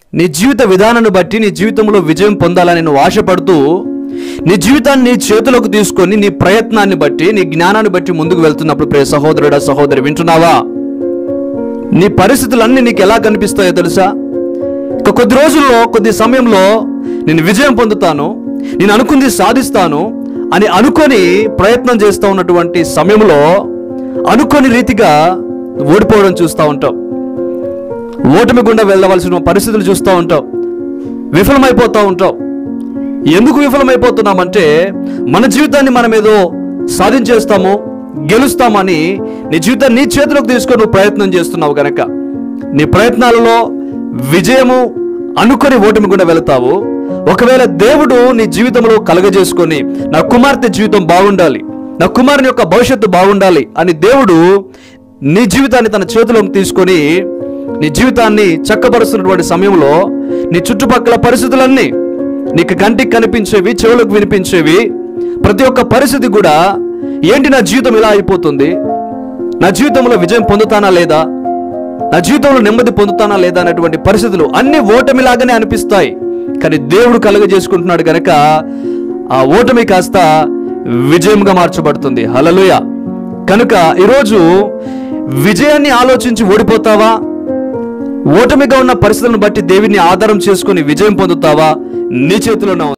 నీ జీవిత విధానాన్ని బట్టి నీ జీవితంలో విజయం పొందాలని నువ్వు ఆశపడుతూ నీ జీవితాన్ని నీ చేతులకు తీసుకొని నీ ప్రయత్నాన్ని బట్టి నీ జ్ఞానాన్ని బట్టి ముందుకు వెళ్తున్నప్పుడు ప్రియ సహోదరుడా సహోదరి వింటున్నావా నీ పరిస్థితులన్నీ నీకు ఎలా కనిపిస్తాయో తెలుసా ఇక కొద్ది రోజుల్లో కొద్ది సమయంలో నేను విజయం పొందుతాను నేను అనుకుంది సాధిస్తాను అని అనుకొని ప్రయత్నం చేస్తూ ఉన్నటువంటి సమయంలో అనుకోని రీతిగా ఓడిపోవడం చూస్తూ ఉంటాం ఓటమి గుండా వెళ్ళవలసిన పరిస్థితులు చూస్తూ ఉంటాం విఫలమైపోతూ ఉంటాం ఎందుకు విఫలమైపోతున్నామంటే మన జీవితాన్ని మనం ఏదో సాధించేస్తాము గెలుస్తామని నీ జీవితాన్ని నీ చేతిలోకి తీసుకొని నువ్వు ప్రయత్నం చేస్తున్నావు గనక నీ ప్రయత్నాలలో విజయము అనుకొని ఓటమి గుండా వెళతావు ఒకవేళ దేవుడు నీ జీవితంలో కలగజేసుకొని నా కుమార్తె జీవితం బాగుండాలి నా కుమారుని యొక్క భవిష్యత్తు బాగుండాలి అని దేవుడు నీ జీవితాన్ని తన చేతిలోకి తీసుకొని నీ జీవితాన్ని చక్కపరుస్తున్నటువంటి సమయంలో నీ చుట్టుపక్కల పరిస్థితులన్నీ నీకు కంటికి కనిపించేవి చెవులకు వినిపించేవి ప్రతి ఒక్క పరిస్థితి కూడా ఏంటి నా జీవితం ఇలా అయిపోతుంది నా జీవితంలో విజయం పొందుతానా లేదా నా జీవితంలో నెమ్మది పొందుతానా లేదా అనేటువంటి పరిస్థితులు అన్ని ఓటమిలాగానే అనిపిస్తాయి కానీ దేవుడు కలుగజేసుకుంటున్నాడు కనుక ఆ ఓటమి కాస్త విజయంగా మార్చబడుతుంది హలలుయ కనుక ఈరోజు విజయాన్ని ఆలోచించి ఓడిపోతావా ఓటమిగా ఉన్న పరిస్థితులను బట్టి దేవుని ఆధారం చేసుకొని విజయం పొందుతావా నీ చేతిలోనే ఉంది